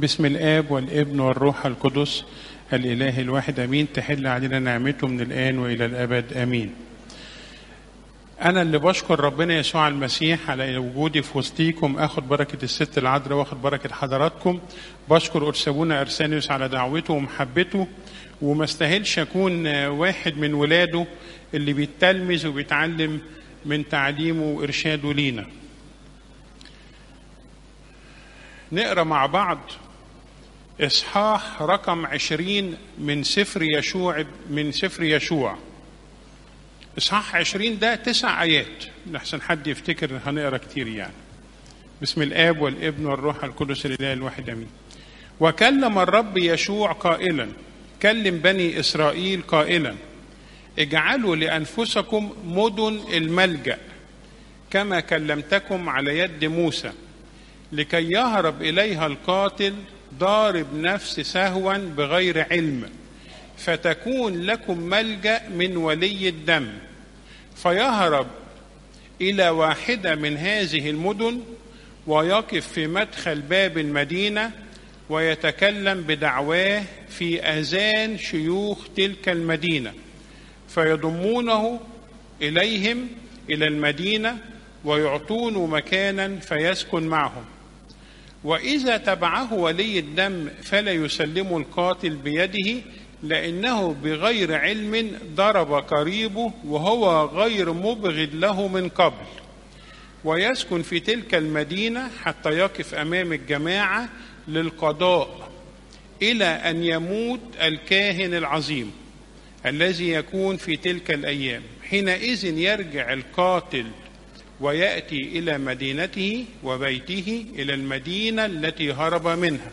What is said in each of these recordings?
بسم الآب والابن والروح القدس الإله الواحد أمين تحل علينا نعمته من الآن وإلى الأبد أمين أنا اللي بشكر ربنا يسوع المسيح على وجودي في وسطيكم آخد بركة الست العذراء وآخد بركة حضراتكم بشكر أرسبونا أرسانيوس على دعوته ومحبته وما استاهلش أكون واحد من ولاده اللي بيتلمذ وبيتعلم من تعليمه وإرشاده لينا نقرا مع بعض اصحاح رقم عشرين من سفر يشوع من سفر يشوع اصحاح عشرين ده تسع ايات لحسن حد يفتكر هنقرا كتير يعني بسم الاب والابن والروح القدس الاله الواحد امين وكلم الرب يشوع قائلا كلم بني اسرائيل قائلا اجعلوا لانفسكم مدن الملجا كما كلمتكم على يد موسى لكي يهرب اليها القاتل ضارب نفس سهوا بغير علم فتكون لكم ملجا من ولي الدم فيهرب الى واحده من هذه المدن ويقف في مدخل باب المدينه ويتكلم بدعواه في اذان شيوخ تلك المدينه فيضمونه اليهم الى المدينه ويعطون مكانا فيسكن معهم واذا تبعه ولي الدم فلا يسلم القاتل بيده لانه بغير علم ضرب قريبه وهو غير مبغض له من قبل ويسكن في تلك المدينه حتى يقف امام الجماعه للقضاء الى ان يموت الكاهن العظيم الذي يكون في تلك الايام حينئذ يرجع القاتل وياتي الى مدينته وبيته الى المدينه التي هرب منها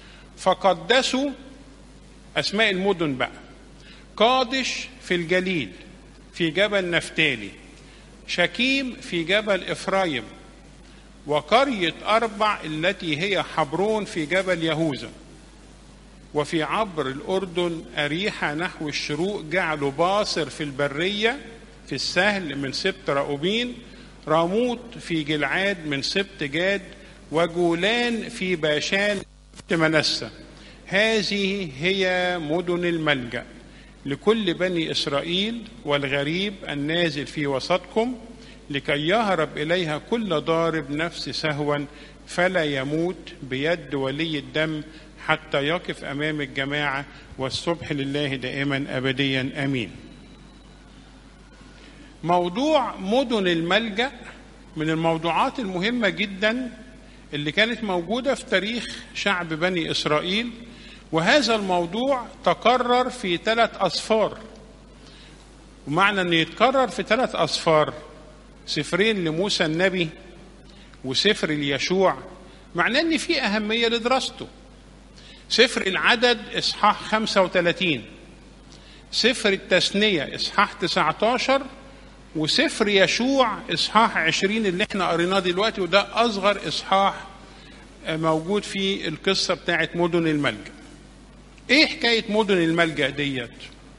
فقدسوا اسماء المدن بقى قادش في الجليل في جبل نفتالي شكيم في جبل افرايم وقريه اربع التي هي حبرون في جبل يهوذا وفي عبر الاردن اريحه نحو الشروق جعلوا باصر في البريه في السهل من سبت راؤوبين راموت في جلعاد من سبت جاد وجولان في باشان منسى هذه هي مدن الملجا لكل بني اسرائيل والغريب النازل في وسطكم لكي يهرب اليها كل ضارب نفس سهوا فلا يموت بيد ولي الدم حتى يقف امام الجماعه والصبح لله دائما ابديا امين موضوع مدن الملجا من الموضوعات المهمه جدا اللي كانت موجوده في تاريخ شعب بني اسرائيل وهذا الموضوع تكرر في ثلاث اصفار ومعنى انه يتكرر في ثلاث اصفار سفرين لموسى النبي وسفر ليشوع معناه ان في اهميه لدراسته سفر العدد اصحاح 35 سفر التثنيه اصحاح 19 وسفر يشوع اصحاح 20 اللي احنا قريناه دلوقتي وده اصغر اصحاح موجود في القصه بتاعت مدن الملجا ايه حكايه مدن الملجا ديت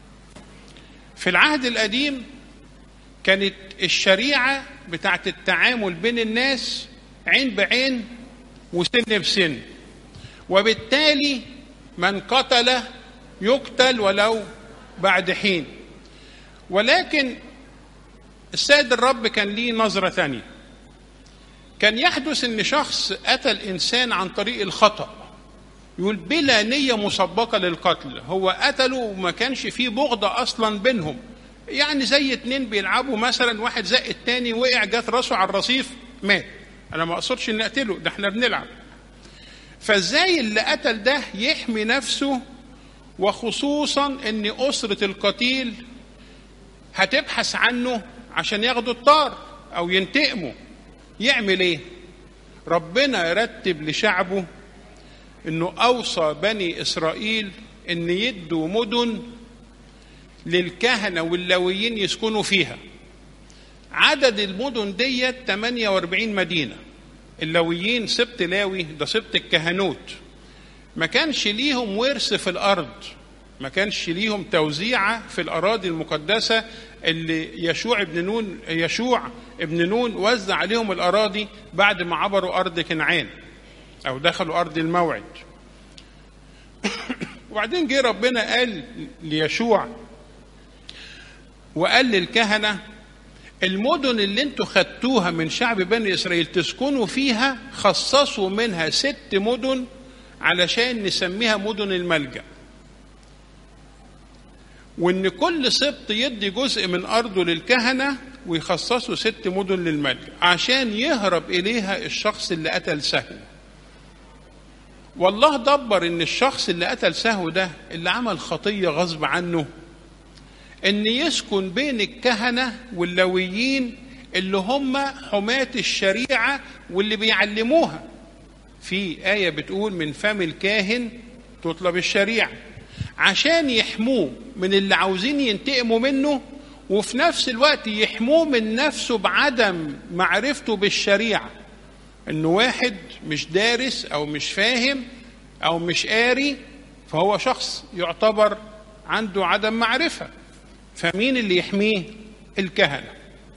في العهد القديم كانت الشريعه بتاعت التعامل بين الناس عين بعين وسن بسن وبالتالي من قتل يقتل ولو بعد حين ولكن السيد الرب كان ليه نظرة ثانية كان يحدث ان شخص قتل انسان عن طريق الخطأ يقول بلا نية مسبقة للقتل هو قتله وما كانش فيه بغضة اصلا بينهم يعني زي اتنين بيلعبوا مثلا واحد زق التاني وقع جات راسه على الرصيف مات انا ما اقصدش ان اقتله ده احنا بنلعب فازاي اللي قتل ده يحمي نفسه وخصوصا ان اسرة القتيل هتبحث عنه عشان ياخدوا الطار او ينتقموا يعمل ايه ربنا رتب لشعبه انه اوصى بني اسرائيل ان يدوا مدن للكهنة واللويين يسكنوا فيها عدد المدن ديت 48 مدينة اللويين سبت لاوي ده سبت الكهنوت ما كانش ليهم ورث في الأرض ما كانش ليهم توزيعة في الأراضي المقدسة اللي يشوع ابن نون يشوع ابن نون وزع عليهم الأراضي بعد ما عبروا أرض كنعان أو دخلوا أرض الموعد وبعدين جه ربنا قال ليشوع وقال للكهنة المدن اللي انتوا خدتوها من شعب بني إسرائيل تسكنوا فيها خصصوا منها ست مدن علشان نسميها مدن الملجأ وان كل سبط يدي جزء من ارضه للكهنه ويخصصوا ست مدن للملجأ عشان يهرب اليها الشخص اللي قتل سهو والله دبر ان الشخص اللي قتل سهو ده اللي عمل خطيه غصب عنه ان يسكن بين الكهنه واللويين اللي هم حماة الشريعه واللي بيعلموها في آية بتقول من فم الكاهن تطلب الشريعة عشان يحموه من اللي عاوزين ينتقموا منه وفي نفس الوقت يحموه من نفسه بعدم معرفته بالشريعة انه واحد مش دارس او مش فاهم او مش قاري فهو شخص يعتبر عنده عدم معرفة فمين اللي يحميه الكهنة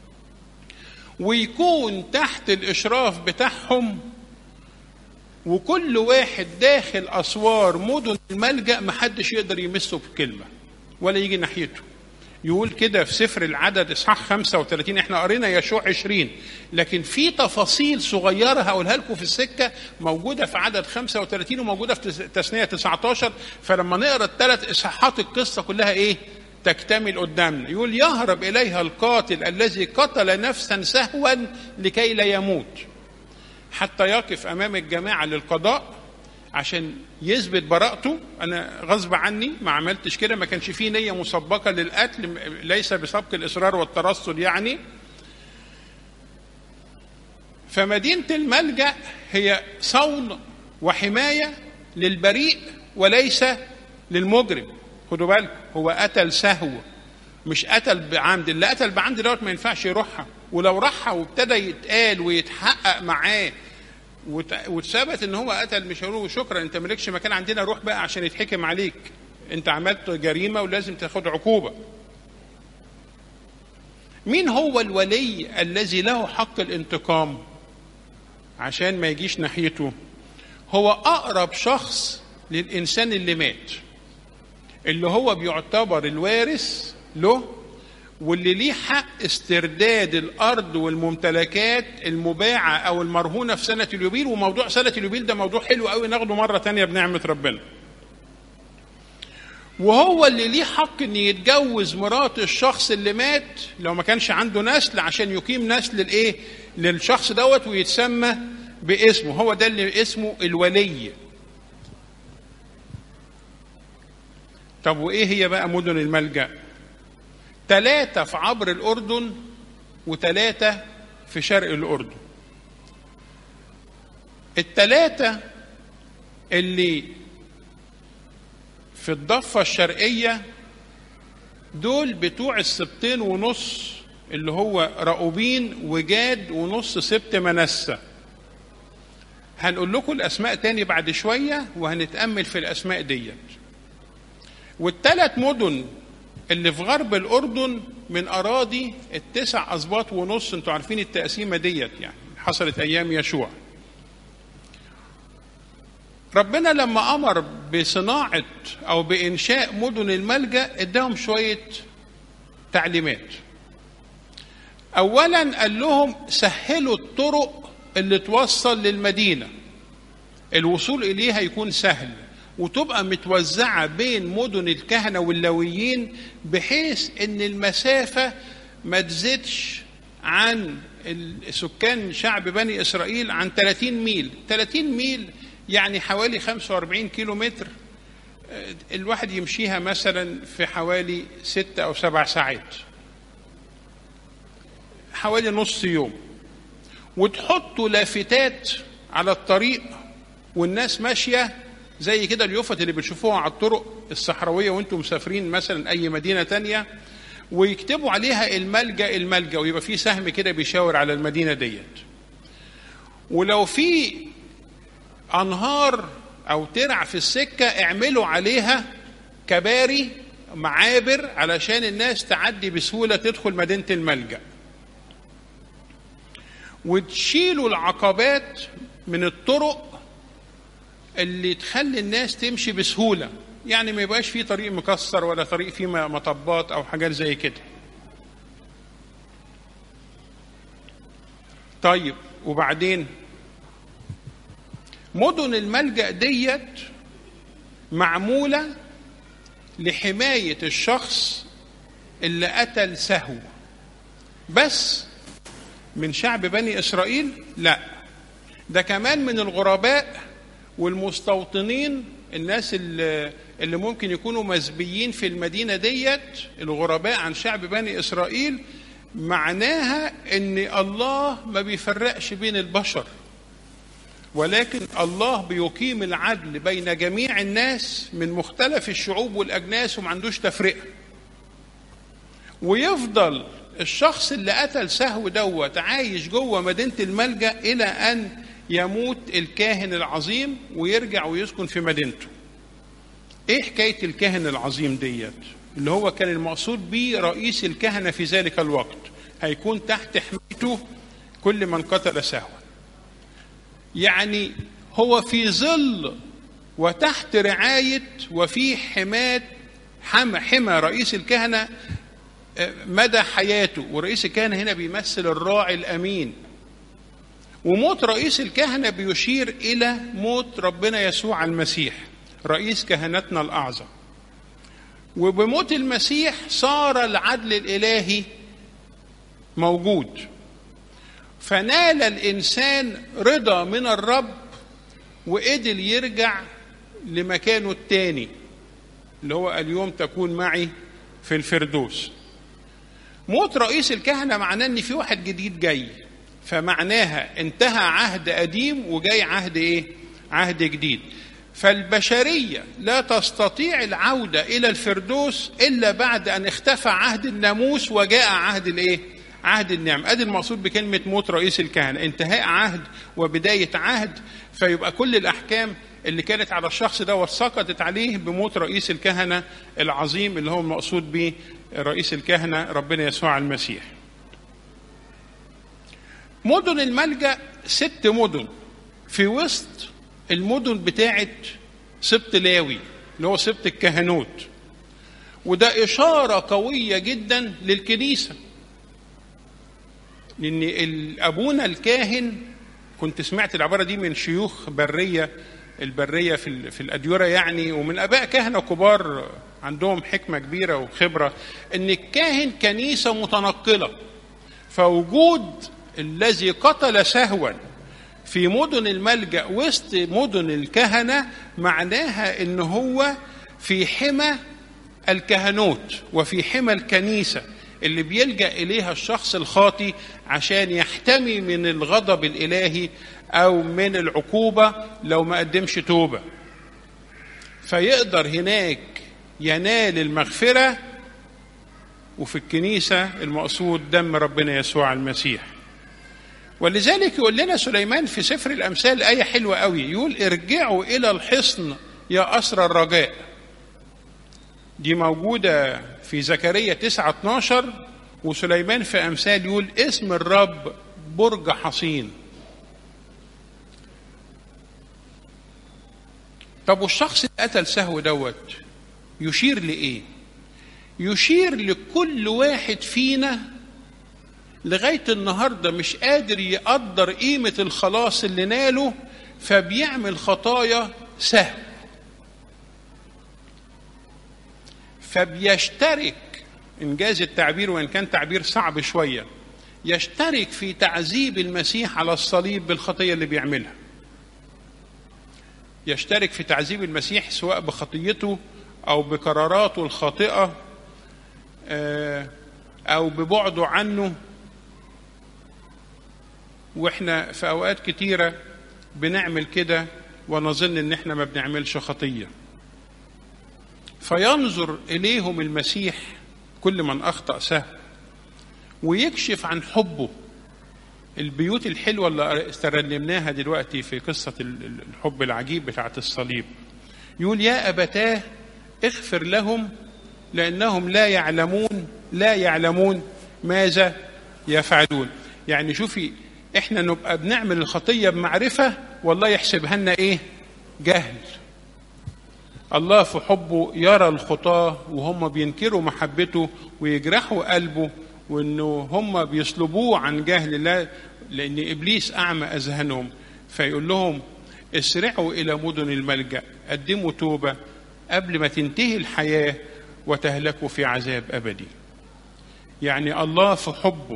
ويكون تحت الإشراف بتاعهم وكل واحد داخل اسوار مدن الملجا محدش يقدر يمسه بكلمه ولا يجي ناحيته يقول كده في سفر العدد اصحاح 35 احنا قرينا يشوع 20 لكن في تفاصيل صغيره هقولها لكم في السكه موجوده في عدد 35 وموجوده في تثنيه 19 فلما نقرا الثلاث اصحاحات القصه كلها ايه؟ تكتمل قدامنا يقول يهرب اليها القاتل الذي قتل نفسا سهوا لكي لا يموت حتى يقف امام الجماعه للقضاء عشان يثبت براءته انا غصب عني ما عملتش كده ما كانش فيه نيه مسبقه للقتل ليس بسبق الاصرار والترصد يعني فمدينه الملجا هي صون وحمايه للبريء وليس للمجرم خدوا بالكم هو قتل سهو مش قتل بعمد اللي قتل بعمد دوت ما ينفعش يروحها ولو راحها وابتدى يتقال ويتحقق معاه واتثبت ان هو قتل مش هيقولوا شكرا انت مالكش مكان عندنا روح بقى عشان يتحكم عليك انت عملت جريمه ولازم تاخد عقوبه مين هو الولي الذي له حق الانتقام عشان ما يجيش ناحيته هو اقرب شخص للانسان اللي مات اللي هو بيعتبر الوارث له واللي ليه حق استرداد الارض والممتلكات المباعه او المرهونه في سنه اليوبيل وموضوع سنه اليوبيل ده موضوع حلو قوي ناخده مره تانية بنعمه ربنا وهو اللي ليه حق ان يتجوز مرات الشخص اللي مات لو ما كانش عنده نسل عشان يقيم نسل الايه للشخص دوت ويتسمى باسمه هو ده اللي اسمه الولي طب وايه هي بقى مدن الملجأ ثلاثة في عبر الأردن وثلاثة في شرق الأردن الثلاثة اللي في الضفة الشرقية دول بتوع السبتين ونص اللي هو رأوبين وجاد ونص سبت منسة هنقول لكم الأسماء تاني بعد شوية وهنتأمل في الأسماء ديت والثلاث مدن اللي في غرب الأردن من أراضي التسع أسباط ونص انتوا عارفين التقسيمة ديت يعني حصلت أيام يشوع ربنا لما أمر بصناعة أو بإنشاء مدن الملجأ اداهم شوية تعليمات أولا قال لهم سهلوا الطرق اللي توصل للمدينة الوصول إليها يكون سهل وتبقى متوزعة بين مدن الكهنة واللويين بحيث ان المسافة ما تزيدش عن سكان شعب بني اسرائيل عن 30 ميل 30 ميل يعني حوالي 45 كيلو متر الواحد يمشيها مثلا في حوالي ستة أو سبع ساعات حوالي نص يوم وتحطوا لافتات على الطريق والناس ماشيه زي كده اليوفط اللي بتشوفوها على الطرق الصحراويه وانتم مسافرين مثلا اي مدينه تانية ويكتبوا عليها الملجا الملجا ويبقى في سهم كده بيشاور على المدينه ديت ولو في انهار او ترع في السكه اعملوا عليها كباري معابر علشان الناس تعدي بسهوله تدخل مدينه الملجا وتشيلوا العقبات من الطرق اللي تخلي الناس تمشي بسهوله يعني ما يبقاش فيه طريق مكسر ولا طريق فيه مطبات او حاجات زي كده طيب وبعدين مدن الملجأ ديت معمولة لحماية الشخص اللي قتل سهو بس من شعب بني إسرائيل لا ده كمان من الغرباء والمستوطنين الناس اللي, اللي ممكن يكونوا مسبيين في المدينة ديت الغرباء عن شعب بني إسرائيل معناها ان الله ما بيفرقش بين البشر ولكن الله بيقيم العدل بين جميع الناس من مختلف الشعوب والاجناس وما عندوش تفرقه ويفضل الشخص اللي قتل سهو دوت عايش جوه مدينه الملجا الى ان يموت الكاهن العظيم ويرجع ويسكن في مدينته ايه حكايه الكاهن العظيم ديت اللي هو كان المقصود به رئيس الكهنه في ذلك الوقت هيكون تحت حمايته كل من قتل سهوا يعني هو في ظل وتحت رعايه وفي حمايه حمى حمى رئيس الكهنه مدى حياته ورئيس الكهنه هنا بيمثل الراعي الامين وموت رئيس الكهنه بيشير الى موت ربنا يسوع المسيح رئيس كهنتنا الاعظم وبموت المسيح صار العدل الالهي موجود فنال الانسان رضا من الرب وقدر يرجع لمكانه التاني اللي هو اليوم تكون معي في الفردوس موت رئيس الكهنه معناه ان في واحد جديد جاي فمعناها انتهى عهد قديم وجاي عهد ايه عهد جديد فالبشريه لا تستطيع العوده الى الفردوس الا بعد ان اختفى عهد الناموس وجاء عهد الايه عهد النعم ادي المقصود بكلمه موت رئيس الكهنه انتهاء عهد وبدايه عهد فيبقى كل الاحكام اللي كانت على الشخص ده سقطت عليه بموت رئيس الكهنه العظيم اللي هو المقصود به رئيس الكهنه ربنا يسوع المسيح مدن الملجا ست مدن في وسط المدن بتاعه سبط لاوي اللي هو سبط الكهنوت وده اشاره قويه جدا للكنيسه لان ابونا الكاهن كنت سمعت العباره دي من شيوخ بريه البريه في في الاديره يعني ومن اباء كهنه كبار عندهم حكمه كبيره وخبره ان الكاهن كنيسه متنقله فوجود الذي قتل سهوا في مدن الملجا وسط مدن الكهنه معناها ان هو في حمى الكهنوت وفي حمى الكنيسه اللي بيلجا اليها الشخص الخاطي عشان يحتمي من الغضب الالهي او من العقوبه لو ما قدمش توبه فيقدر هناك ينال المغفره وفي الكنيسه المقصود دم ربنا يسوع المسيح ولذلك يقول لنا سليمان في سفر الامثال ايه حلوه قوي يقول ارجعوا الى الحصن يا اسر الرجاء دي موجوده في زكريا 9 12 وسليمان في امثال يقول اسم الرب برج حصين طب والشخص اللي قتل سهو دوت يشير لايه يشير لكل واحد فينا لغايه النهارده مش قادر يقدر قيمه الخلاص اللي ناله فبيعمل خطايا سهو فبيشترك انجاز التعبير وان كان تعبير صعب شويه يشترك في تعذيب المسيح على الصليب بالخطيه اللي بيعملها يشترك في تعذيب المسيح سواء بخطيته او بقراراته الخاطئه او ببعده عنه واحنا في اوقات كتيره بنعمل كده ونظن ان احنا ما بنعملش خطيه فينظر اليهم المسيح كل من اخطا سهو ويكشف عن حبه البيوت الحلوه اللي استرنمناها دلوقتي في قصه الحب العجيب بتاعه الصليب يقول يا ابتاه اغفر لهم لانهم لا يعلمون لا يعلمون ماذا يفعلون يعني شوفي احنا نبقى بنعمل الخطيه بمعرفه والله يحسبها لنا ايه جهل الله في حبه يرى الخطاة وهم بينكروا محبته ويجرحوا قلبه وانه هم بيصلبوه عن جهل لا لان ابليس اعمى اذهانهم فيقول لهم اسرعوا الى مدن الملجا قدموا توبه قبل ما تنتهي الحياه وتهلكوا في عذاب ابدي يعني الله في حبه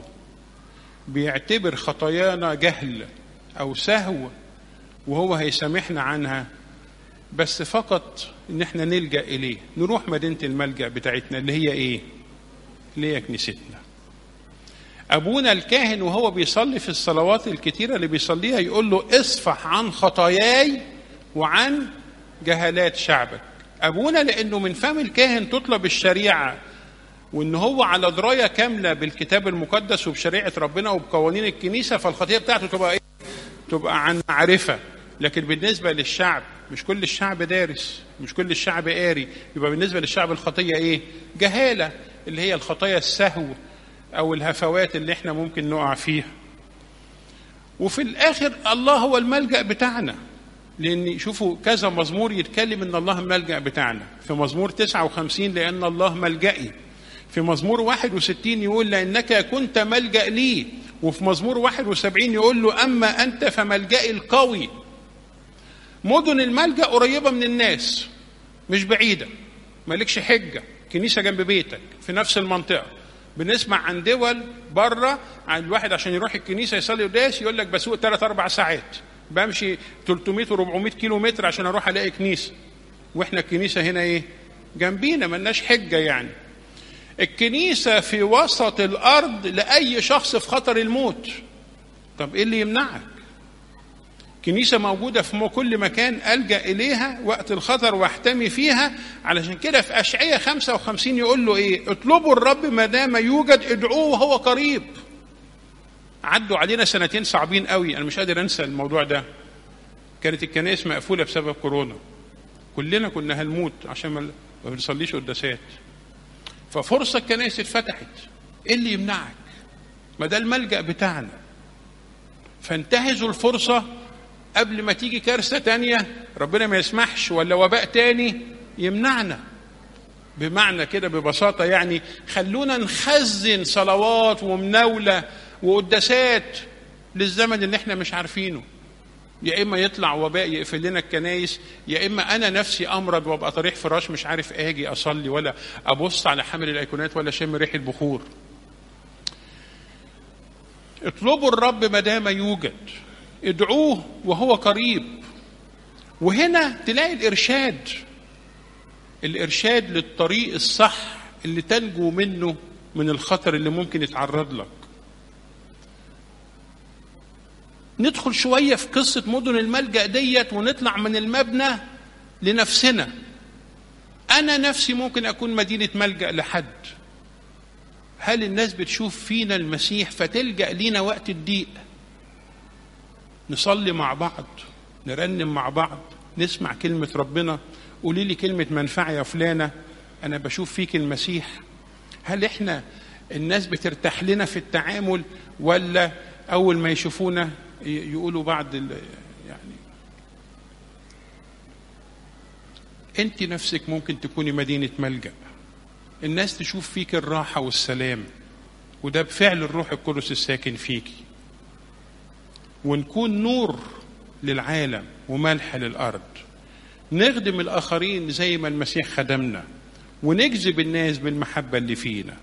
بيعتبر خطايانا جهل او سهو وهو هيسامحنا عنها بس فقط ان احنا نلجا اليه نروح مدينه الملجا بتاعتنا اللي هي ايه اللي هي كنيستنا ابونا الكاهن وهو بيصلي في الصلوات الكتيره اللي بيصليها يقول له اصفح عن خطاياي وعن جهالات شعبك ابونا لانه من فم الكاهن تطلب الشريعه وان هو على درايه كامله بالكتاب المقدس وبشريعه ربنا وبقوانين الكنيسه فالخطيه بتاعته تبقى ايه تبقى عن معرفه لكن بالنسبه للشعب مش كل الشعب دارس مش كل الشعب قاري يبقى بالنسبه للشعب الخطيه ايه جهاله اللي هي الخطايا السهو او الهفوات اللي احنا ممكن نقع فيها وفي الاخر الله هو الملجا بتاعنا لان شوفوا كذا مزمور يتكلم ان الله الملجا بتاعنا في مزمور 59 لان الله ملجئي في مزمور 61 يقول لانك كنت ملجا لي وفي مزمور 71 يقول له اما انت فملجئي القوي مدن الملجا قريبه من الناس مش بعيده مالكش حجه كنيسه جنب بيتك في نفس المنطقه بنسمع عن دول بره عن الواحد عشان يروح الكنيسه يصلي قداس يقول لك بسوق ثلاث اربع ساعات بمشي 300 و400 كيلو متر عشان اروح الاقي كنيسه واحنا الكنيسه هنا ايه جنبينا ملناش حجه يعني الكنيسه في وسط الارض لاي شخص في خطر الموت طب ايه اللي يمنعك كنيسة موجودة في كل مكان ألجأ إليها وقت الخطر واحتمي فيها علشان كده في أشعية 55 يقول له إيه اطلبوا الرب ما دام يوجد ادعوه وهو قريب عدوا علينا سنتين صعبين قوي أنا مش قادر أنسى الموضوع ده كانت الكنائس مقفولة بسبب كورونا كلنا كنا هنموت عشان ما بنصليش قداسات ففرصة الكنائس اتفتحت ايه اللي يمنعك ما ده الملجأ بتاعنا فانتهزوا الفرصة قبل ما تيجي كارثة تانية ربنا ما يسمحش ولا وباء تاني يمنعنا بمعنى كده ببساطة يعني خلونا نخزن صلوات ومناولة وقداسات للزمن اللي احنا مش عارفينه يا اما يطلع وباء يقفل لنا الكنايس يا اما انا نفسي امرض وابقى طريح فراش مش عارف اجي اصلي ولا ابص على حامل الايقونات ولا شم ريح البخور اطلبوا الرب ما دام يوجد ادعوه وهو قريب وهنا تلاقي الارشاد الارشاد للطريق الصح اللي تنجو منه من الخطر اللي ممكن يتعرض لك ندخل شوية في قصة مدن الملجأ ديت ونطلع من المبنى لنفسنا أنا نفسي ممكن أكون مدينة ملجأ لحد هل الناس بتشوف فينا المسيح فتلجأ لينا وقت الضيق نصلي مع بعض نرنم مع بعض نسمع كلمة ربنا قولي لي كلمة منفعة يا فلانة أنا بشوف فيك المسيح هل إحنا الناس بترتاح لنا في التعامل ولا أول ما يشوفونا يقولوا بعض يعني أنت نفسك ممكن تكوني مدينة ملجأ الناس تشوف فيك الراحة والسلام وده بفعل الروح القدس الساكن فيكي ونكون نور للعالم وملح للأرض نخدم الآخرين زي ما المسيح خدمنا ونجذب الناس بالمحبة اللي فينا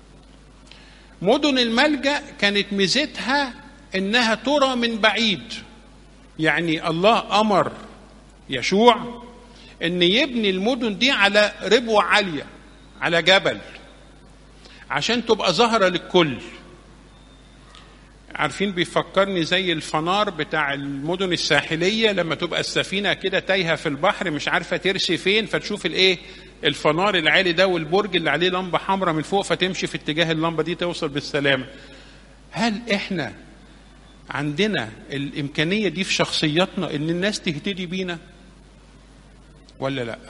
مدن الملجأ كانت ميزتها إنها ترى من بعيد يعني الله أمر يشوع إن يبني المدن دي على ربوة عالية على جبل عشان تبقى ظاهرة للكل عارفين بيفكرني زي الفنار بتاع المدن الساحلية لما تبقى السفينة كده تايهة في البحر مش عارفة ترسي فين فتشوف الايه الفنار العالي ده والبرج اللي عليه لمبة حمراء من فوق فتمشي في اتجاه اللمبة دي توصل بالسلامة هل احنا عندنا الإمكانية دي في شخصياتنا إن الناس تهتدي بينا ولا لأ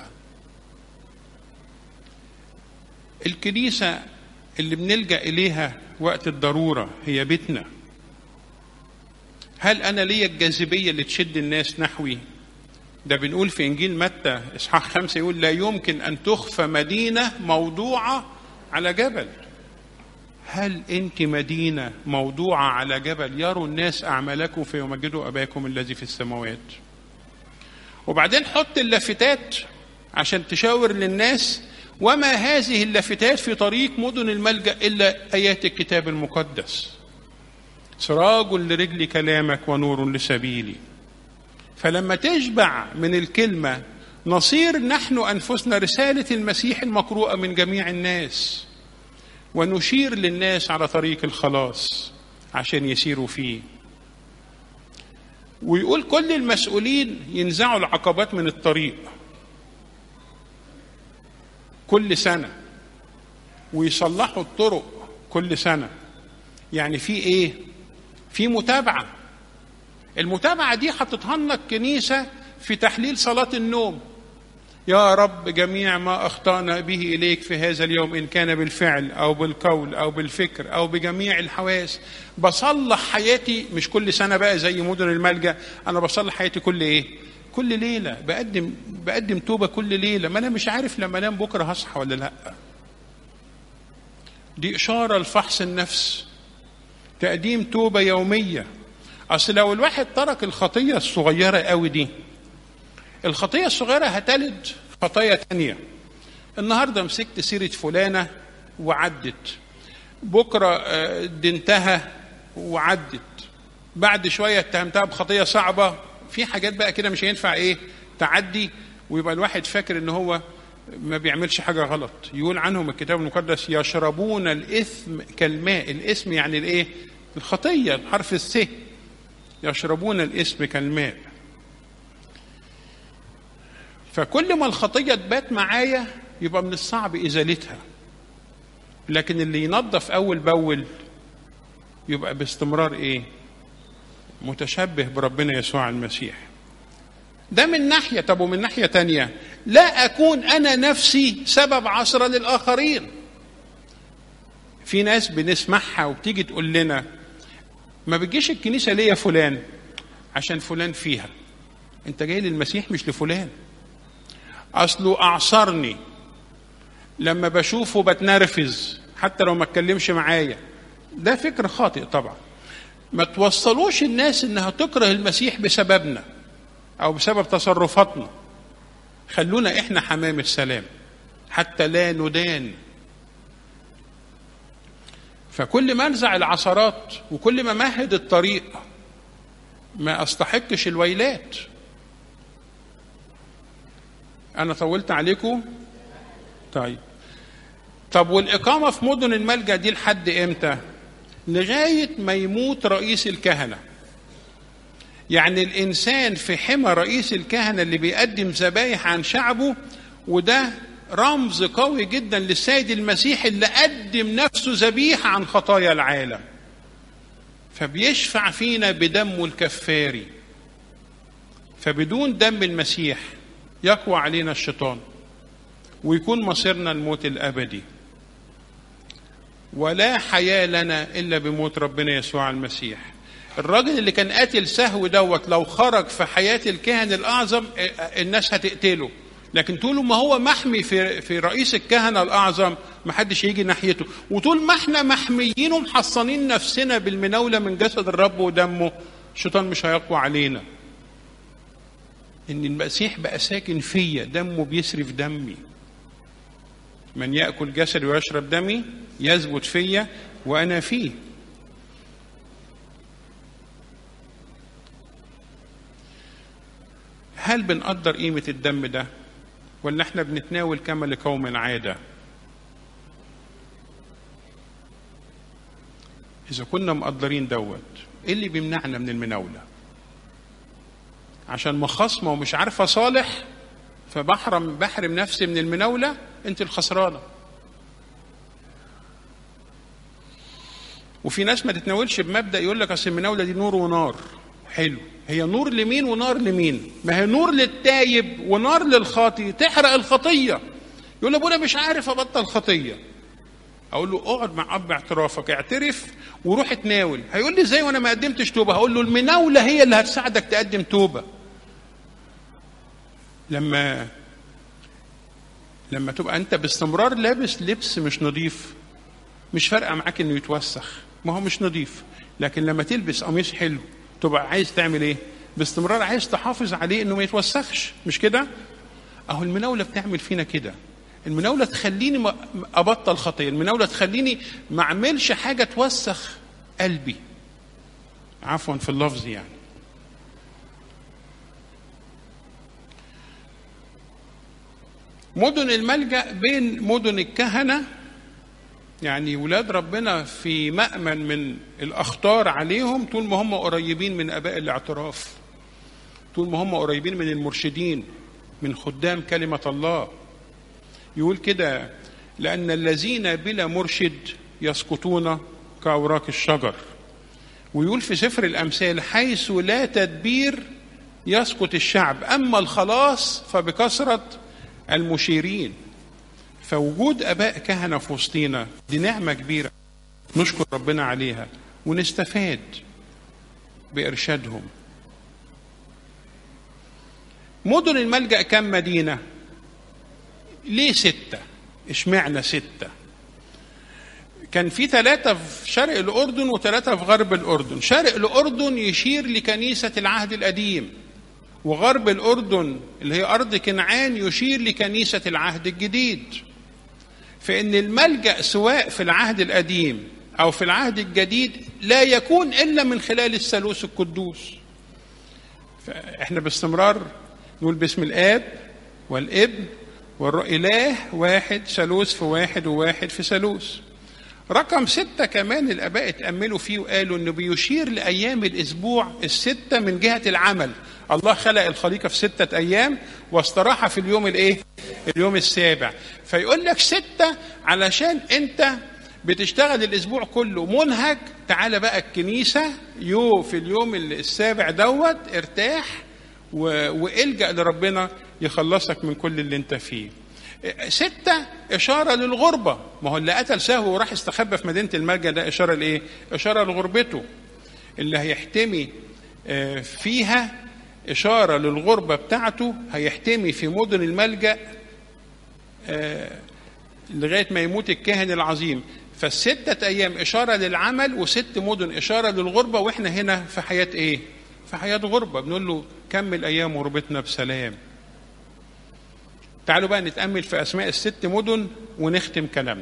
الكنيسة اللي بنلجأ إليها وقت الضرورة هي بيتنا هل أنا ليا الجاذبية اللي تشد الناس نحوي ده بنقول في انجيل متى اصحاح خمسه يقول لا يمكن ان تخفى مدينه موضوعه على جبل هل انت مدينه موضوعه على جبل يروا الناس اعمالكم فيمجدوا اباكم الذي في السماوات وبعدين حط اللافتات عشان تشاور للناس وما هذه اللافتات في طريق مدن الملجا الا ايات الكتاب المقدس سراج لرجل كلامك ونور لسبيلي فلما تشبع من الكلمه نصير نحن انفسنا رساله المسيح المقروءه من جميع الناس ونشير للناس على طريق الخلاص عشان يسيروا فيه ويقول كل المسؤولين ينزعوا العقبات من الطريق كل سنة ويصلحوا الطرق كل سنة يعني في ايه في متابعة المتابعة دي حطتها لنا الكنيسة في تحليل صلاة النوم يا رب جميع ما اخطانا به اليك في هذا اليوم ان كان بالفعل او بالقول او بالفكر او بجميع الحواس بصلح حياتي مش كل سنه بقى زي مدن الملجا انا بصلح حياتي كل ايه كل ليله بقدم بقدم توبه كل ليله ما انا مش عارف لما انام بكره هصحى ولا لا دي اشاره لفحص النفس تقديم توبه يوميه اصل لو الواحد ترك الخطيه الصغيره قوي دي الخطية الصغيرة هتلد خطايا تانية النهاردة مسكت سيرة فلانة وعدت بكرة دنتها وعدت بعد شوية اتهمتها بخطية صعبة في حاجات بقى كده مش هينفع ايه تعدي ويبقى الواحد فاكر ان هو ما بيعملش حاجة غلط يقول عنهم الكتاب المقدس يشربون الإثم كالماء الإثم يعني الايه الخطية حرف الث يشربون الإثم كالماء فكل ما الخطيه تبات معايا يبقى من الصعب ازالتها لكن اللي ينظف اول باول يبقى باستمرار ايه متشبه بربنا يسوع المسيح ده من ناحية طب ومن ناحية تانية لا أكون أنا نفسي سبب عصرة للآخرين في ناس بنسمعها وبتيجي تقول لنا ما بتجيش الكنيسة ليه يا فلان عشان فلان فيها انت جاي للمسيح مش لفلان اصله اعصرني لما بشوفه بتنرفز حتى لو ما اتكلمش معايا ده فكر خاطئ طبعا ما توصلوش الناس انها تكره المسيح بسببنا او بسبب تصرفاتنا خلونا احنا حمام السلام حتى لا ندان فكل ما انزع العثرات وكل ما مهد الطريق ما استحقش الويلات انا طولت عليكم طيب طب والاقامه في مدن الملجا دي لحد امتى لغايه ما يموت رئيس الكهنه يعني الانسان في حمى رئيس الكهنه اللي بيقدم ذبايح عن شعبه وده رمز قوي جدا للسيد المسيح اللي قدم نفسه ذبيحه عن خطايا العالم فبيشفع فينا بدمه الكفاري فبدون دم المسيح يقوى علينا الشيطان ويكون مصيرنا الموت الابدي ولا حياه لنا الا بموت ربنا يسوع المسيح الراجل اللي كان قاتل سهو دوت لو خرج في حياه الكاهن الاعظم الناس هتقتله لكن طول ما هو محمي في في رئيس الكهنه الاعظم ما حدش يجي ناحيته وطول ما احنا محميين ومحصنين نفسنا بالمناوله من جسد الرب ودمه الشيطان مش هيقوى علينا ان المسيح بقى ساكن فيا دمه بيسري في دمي من ياكل جسدي ويشرب دمي يثبت فيا وانا فيه هل بنقدر قيمه الدم ده ولا احنا بنتناول كما لقوم عاده اذا كنا مقدرين دوت ايه اللي بيمنعنا من المناوله عشان مخاصمه ومش عارفه صالح فبحرم بحرم نفسي من المناوله انت الخسرانه وفي ناس ما تتناولش بمبدا يقول لك اصل المناوله دي نور ونار حلو هي نور لمين ونار لمين ما هي نور للتايب ونار للخاطي تحرق الخطيه يقول ابونا مش عارف ابطل خطيه اقول له اقعد مع اب اعترافك اعترف وروح اتناول هيقول لي ازاي وانا ما قدمتش توبه هقول له المناوله هي اللي هتساعدك تقدم توبه لما لما تبقى انت باستمرار لابس لبس مش نظيف مش فارقه معاك انه يتوسخ ما هو مش نظيف لكن لما تلبس قميص حلو تبقى عايز تعمل ايه باستمرار عايز تحافظ عليه انه ما يتوسخش مش كده اهو المناوله بتعمل فينا كده المناوله تخليني ما- ابطل خطيه المناوله تخليني ما اعملش حاجه توسخ قلبي عفوا في اللفظ يعني مدن الملجأ بين مدن الكهنة يعني ولاد ربنا في مأمن من الأخطار عليهم طول ما هم قريبين من آباء الاعتراف طول ما هم قريبين من المرشدين من خدام كلمة الله يقول كده لأن الذين بلا مرشد يسقطون كأوراق الشجر ويقول في سفر الأمثال حيث لا تدبير يسقط الشعب أما الخلاص فبكثرة المشيرين فوجود اباء كهنه في وسطينا دي نعمه كبيره نشكر ربنا عليها ونستفاد بارشادهم مدن الملجا كم مدينه ليه سته اشمعنى سته كان في ثلاثة في شرق الأردن وثلاثة في غرب الأردن شرق الأردن يشير لكنيسة العهد القديم وغرب الأردن اللي هي أرض كنعان يشير لكنيسة العهد الجديد فإن الملجأ سواء في العهد القديم أو في العهد الجديد لا يكون إلا من خلال الثالوث القدوس فإحنا باستمرار نقول باسم الآب والابن والروح إله واحد ثالوث في واحد وواحد في ثالوث رقم ستة كمان الآباء اتأملوا فيه وقالوا إنه بيشير لأيام الأسبوع الستة من جهة العمل الله خلق الخليقة في ستة أيام واستراح في اليوم الإيه؟ اليوم السابع فيقول لك ستة علشان أنت بتشتغل الأسبوع كله منهك تعالى بقى الكنيسة يو في اليوم السابع دوت ارتاح و... والجأ لربنا يخلصك من كل اللي أنت فيه ستة إشارة للغربة ما هو اللي قتل سهو وراح استخبى في مدينة الملجأ ده إشارة لإيه؟ إشارة لغربته اللي هيحتمي آه، فيها إشارة للغربة بتاعته هيحتمي في مدن الملجأ آه، لغاية ما يموت الكاهن العظيم فالستة أيام إشارة للعمل وست مدن إشارة للغربة وإحنا هنا في حياة إيه؟ في حياة غربة بنقول له كمل أيام غربتنا بسلام تعالوا بقى نتأمل في أسماء الست مدن ونختم كلامنا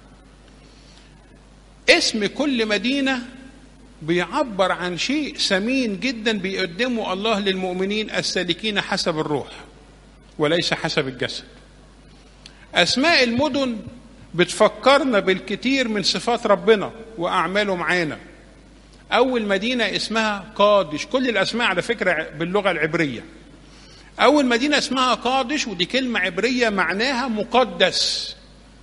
اسم كل مدينة بيعبر عن شيء ثمين جدا بيقدمه الله للمؤمنين السالكين حسب الروح وليس حسب الجسد أسماء المدن بتفكرنا بالكثير من صفات ربنا وأعماله معانا أول مدينة اسمها قادش كل الأسماء على فكرة باللغة العبرية أول مدينة اسمها قادش ودي كلمة عبرية معناها مقدس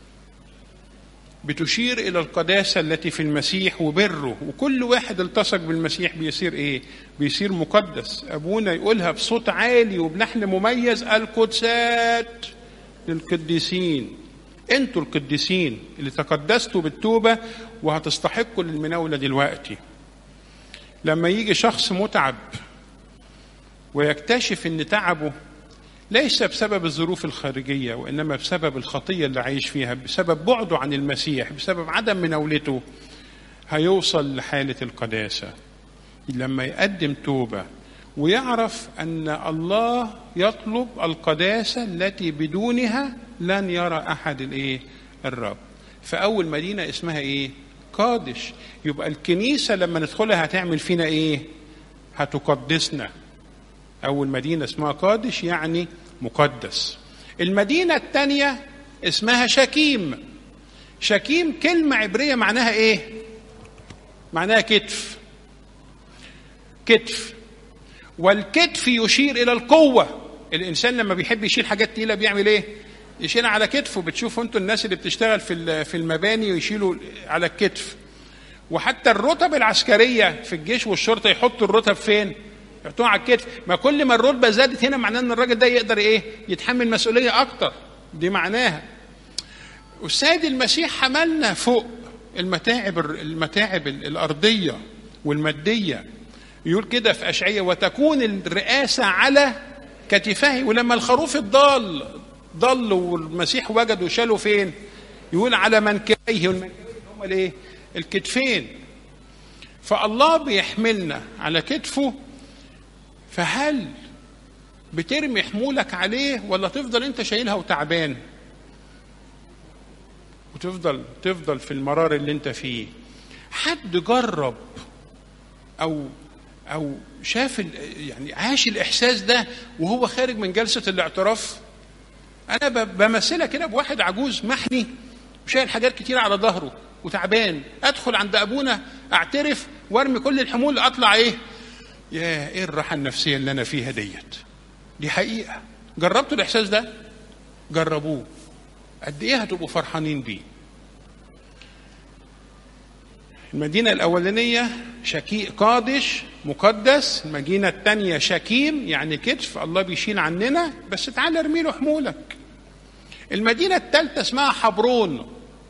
بتشير إلى القداسة التي في المسيح وبره وكل واحد التصق بالمسيح بيصير إيه؟ بيصير مقدس أبونا يقولها بصوت عالي وبلحن مميز القدسات للقديسين انتوا القديسين اللي تقدستوا بالتوبة وهتستحقوا للمناولة دلوقتي لما يجي شخص متعب ويكتشف ان تعبه ليس بسبب الظروف الخارجية وإنما بسبب الخطية اللي عايش فيها بسبب بعده عن المسيح بسبب عدم مناولته هيوصل لحالة القداسة لما يقدم توبة ويعرف أن الله يطلب القداسة التي بدونها لن يرى أحد الإيه الرب فأول مدينة اسمها إيه قادش يبقى الكنيسة لما ندخلها هتعمل فينا إيه هتقدسنا أول مدينة اسمها قادش يعني مقدس المدينة الثانية اسمها شكيم شكيم كلمة عبرية معناها إيه؟ معناها كتف كتف والكتف يشير إلى القوة الإنسان لما بيحب يشيل حاجات تقيلة بيعمل إيه؟ يشيلها على كتفه بتشوفوا انتوا الناس اللي بتشتغل في في المباني ويشيلوا على الكتف وحتى الرتب العسكريه في الجيش والشرطه يحطوا الرتب فين؟ يحطوها على الكتف ما كل ما الرتبه زادت هنا معناه ان الراجل ده يقدر ايه يتحمل مسؤوليه اكتر دي معناها والسيد المسيح حملنا فوق المتاعب المتاعب الارضيه والماديه يقول كده في اشعياء وتكون الرئاسه على كتفاه ولما الخروف الضال ضل والمسيح وجده شاله فين يقول على منكبيه والمنكبين هم الايه الكتفين فالله بيحملنا على كتفه فهل بترمي حمولك عليه ولا تفضل انت شايلها وتعبان وتفضل تفضل في المرار اللي انت فيه حد جرب او او شاف يعني عاش الاحساس ده وهو خارج من جلسه الاعتراف انا بمثلها كده بواحد عجوز محني وشايل حاجات كتير على ظهره وتعبان ادخل عند ابونا اعترف وارمي كل الحمول اطلع ايه يا ايه الراحه النفسيه اللي انا فيها ديت دي حقيقه جربتوا الاحساس ده جربوه قد ايه هتبقوا فرحانين بيه المدينة الأولانية شكي قادش مقدس المدينة الثانية شكيم يعني كتف الله بيشيل عننا بس تعال ارمي له حمولك المدينة الثالثة اسمها حبرون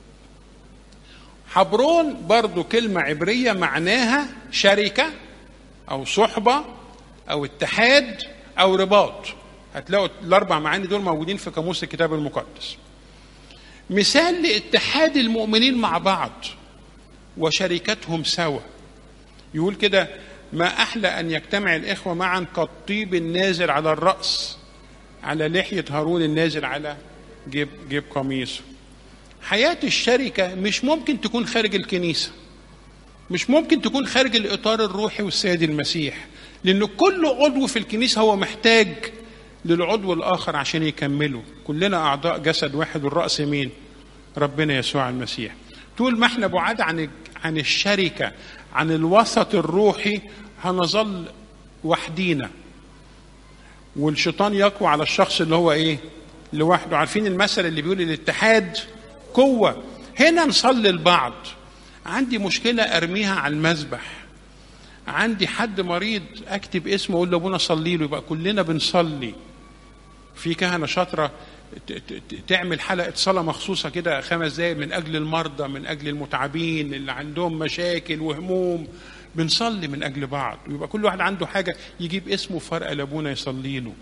حبرون برضو كلمة عبرية معناها شركة أو صحبة أو اتحاد أو رباط هتلاقوا الأربع معاني دول موجودين في قاموس الكتاب المقدس مثال لاتحاد المؤمنين مع بعض وشركتهم سوا يقول كده ما أحلى أن يجتمع الإخوة معا كالطيب النازل على الرأس على لحية هارون النازل على جيب, جيب قميصه حياة الشركة مش ممكن تكون خارج الكنيسة مش ممكن تكون خارج الإطار الروحي والسيد المسيح لأن كل عضو في الكنيسة هو محتاج للعضو الآخر عشان يكمله كلنا أعضاء جسد واحد والرأس مين ربنا يسوع المسيح طول ما احنا بعاد عن عن الشركة عن الوسط الروحي هنظل وحدينا والشيطان يقوى على الشخص اللي هو ايه لوحده عارفين المثل اللي بيقول الاتحاد قوة هنا نصلي لبعض عندي مشكلة أرميها على المذبح عندي حد مريض أكتب اسمه أقول لأبونا صلي له يبقى كلنا بنصلي في كهنة شاطرة تعمل حلقة صلاة مخصوصة كده خمس دقايق من أجل المرضى من أجل المتعبين اللي عندهم مشاكل وهموم بنصلي من أجل بعض ويبقى كل واحد عنده حاجة يجيب اسمه فرقة لأبونا يصلي له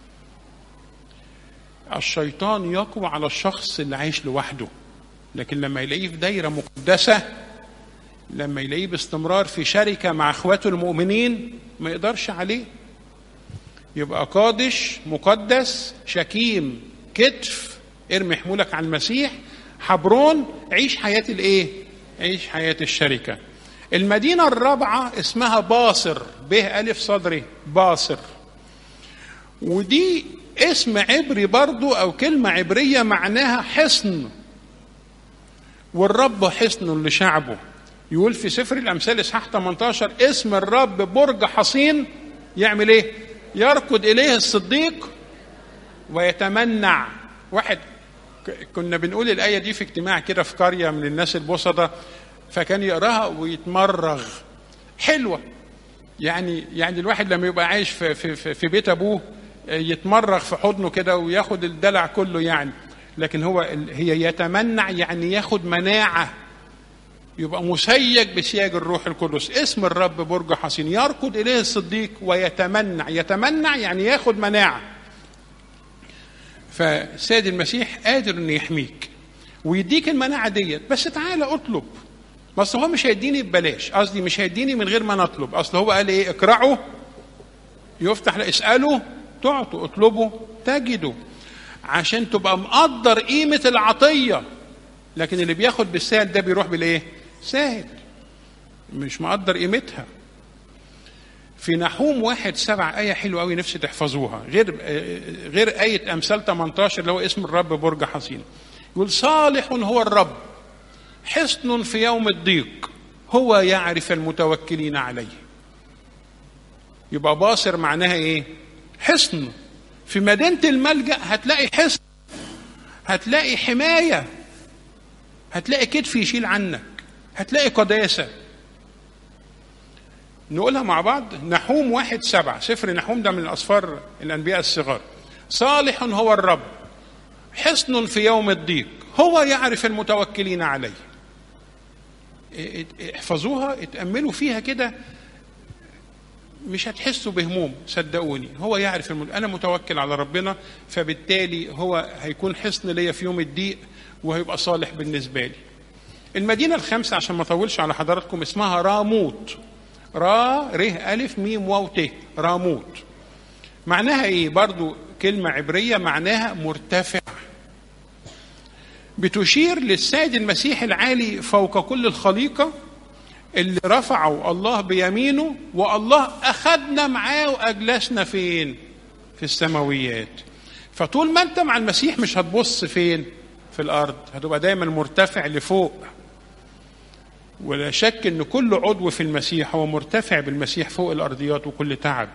الشيطان يقوى على الشخص اللي عايش لوحده لكن لما يلاقيه في دايرة مقدسة لما يلاقيه باستمرار في شركة مع اخواته المؤمنين ما يقدرش عليه يبقى قادش مقدس شكيم كتف ارمي حمولك على المسيح حبرون عيش حياة الايه عيش حياة الشركة المدينة الرابعة اسمها باصر به ألف صدري باصر ودي اسم عبري برضو أو كلمة عبرية معناها حصن والرب حصن لشعبه يقول في سفر الأمثال إصحاح 18 اسم الرب برج حصين يعمل إيه؟ يركض إليه الصديق ويتمنع واحد كنا بنقول الآية دي في اجتماع كده في قرية من الناس البسطة فكان يقراها ويتمرغ حلوة يعني يعني الواحد لما يبقى عايش في, في, في بيت أبوه يتمرغ في حضنه كده وياخد الدلع كله يعني لكن هو هي يتمنع يعني ياخد مناعة يبقى مسيج بسياج الروح القدس اسم الرب برج حصين يركض إليه الصديق ويتمنع يتمنع يعني ياخد مناعة فسيد المسيح قادر انه يحميك ويديك المناعة ديت بس تعالى اطلب بس هو مش هيديني ببلاش قصدي مش هيديني من غير ما نطلب اصل هو قال ايه اقرعوا يفتح اسألوا تعطوا اطلبوا تجدوا عشان تبقى مقدر قيمة العطية لكن اللي بياخد بالسهل ده بيروح بالايه سهل مش مقدر قيمتها في نحوم واحد سبع آية حلوة أوي نفسي تحفظوها غير غير آية أمثال 18 اللي هو اسم الرب برج حصين يقول صالح هو الرب حصن في يوم الضيق هو يعرف المتوكلين عليه يبقى باصر معناها ايه حصن في مدينة الملجأ هتلاقي حصن هتلاقي حماية هتلاقي كتف يشيل عنك هتلاقي قداسة نقولها مع بعض نحوم واحد سبعة سفر نحوم ده من الأسفار الأنبياء الصغار صالح هو الرب حصن في يوم الضيق هو يعرف المتوكلين عليه احفظوها اتأملوا فيها كده مش هتحسوا بهموم صدقوني هو يعرف المد... انا متوكل على ربنا فبالتالي هو هيكون حصن ليا في يوم الضيق وهيبقى صالح بالنسبه لي المدينه الخامسه عشان ما اطولش على حضراتكم اسمها راموت را ر الف ميم واو ت راموت معناها ايه برضو كلمه عبريه معناها مرتفع بتشير للسيد المسيح العالي فوق كل الخليقه اللي رفعوا الله بيمينه والله اخذنا معاه واجلسنا فين في السماويات فطول ما انت مع المسيح مش هتبص فين في الارض هتبقى دايما مرتفع لفوق ولا شك ان كل عضو في المسيح هو مرتفع بالمسيح فوق الارضيات وكل تعب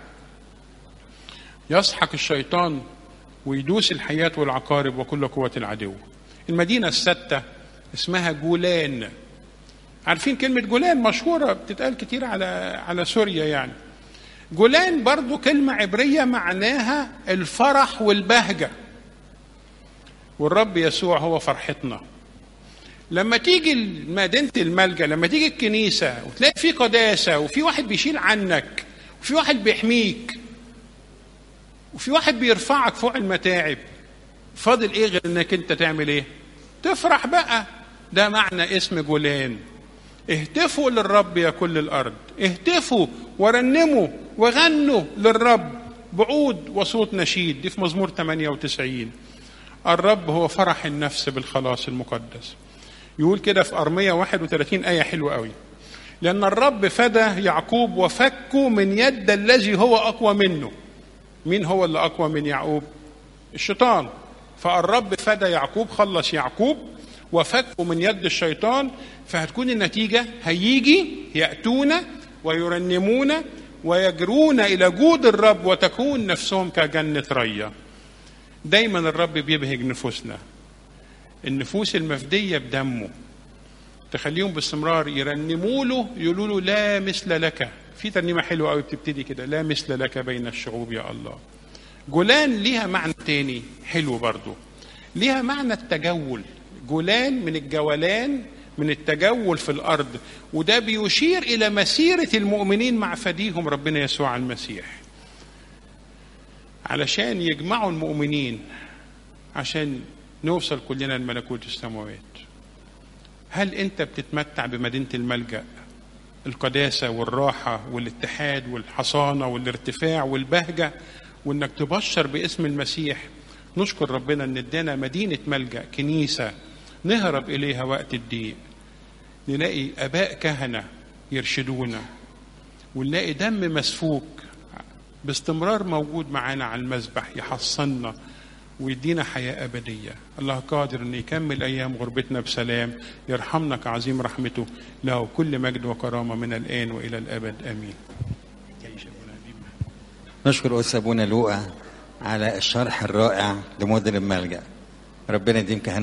يسحق الشيطان ويدوس الحياة والعقارب وكل قوة العدو المدينة الستة اسمها جولان عارفين كلمة جولان مشهورة بتتقال كتير على على سوريا يعني جولان برضو كلمة عبرية معناها الفرح والبهجة والرب يسوع هو فرحتنا لما تيجي مدينة الملجأ لما تيجي الكنيسة وتلاقي في قداسة وفي واحد بيشيل عنك وفي واحد بيحميك وفي واحد بيرفعك فوق المتاعب فاضل ايه غير انك انت تعمل ايه تفرح بقى ده معنى اسم جولان اهتفوا للرب يا كل الارض اهتفوا ورنموا وغنوا للرب بعود وصوت نشيد دي في مزمور 98 الرب هو فرح النفس بالخلاص المقدس يقول كده في أرمية 31 آية حلوة قوي لأن الرب فدى يعقوب وفكه من يد الذي هو أقوى منه مين هو اللي أقوى من يعقوب الشيطان فالرب فدى يعقوب خلص يعقوب وفكه من يد الشيطان فهتكون النتيجة هيجي يأتون ويرنمون ويجرون إلى جود الرب وتكون نفسهم كجنة رية دايما الرب بيبهج نفوسنا النفوس المفدية بدمه تخليهم باستمرار يرنموا له يقولوا له لا مثل لك في ترنيمة حلوة قوي بتبتدي كده لا مثل لك بين الشعوب يا الله جولان ليها معنى تاني حلو برضو ليها معنى التجول جولان من الجولان من التجول في الأرض وده بيشير إلى مسيرة المؤمنين مع فديهم ربنا يسوع المسيح علشان يجمعوا المؤمنين عشان نوصل كلنا لملكوت السماوات هل انت بتتمتع بمدينه الملجا القداسه والراحه والاتحاد والحصانه والارتفاع والبهجه وانك تبشر باسم المسيح نشكر ربنا ان ادانا مدينه ملجا كنيسه نهرب اليها وقت الضيق نلاقي اباء كهنه يرشدونا ونلاقي دم مسفوك باستمرار موجود معانا على المذبح يحصننا ويدينا حياة أبدية الله قادر أن يكمل أيام غربتنا بسلام يرحمنا كعظيم رحمته له كل مجد وكرامة من الآن وإلى الأبد آمين نشكر أستاذ أبونا لوقا على الشرح الرائع لمدن الملجأ ربنا يديم كهنوت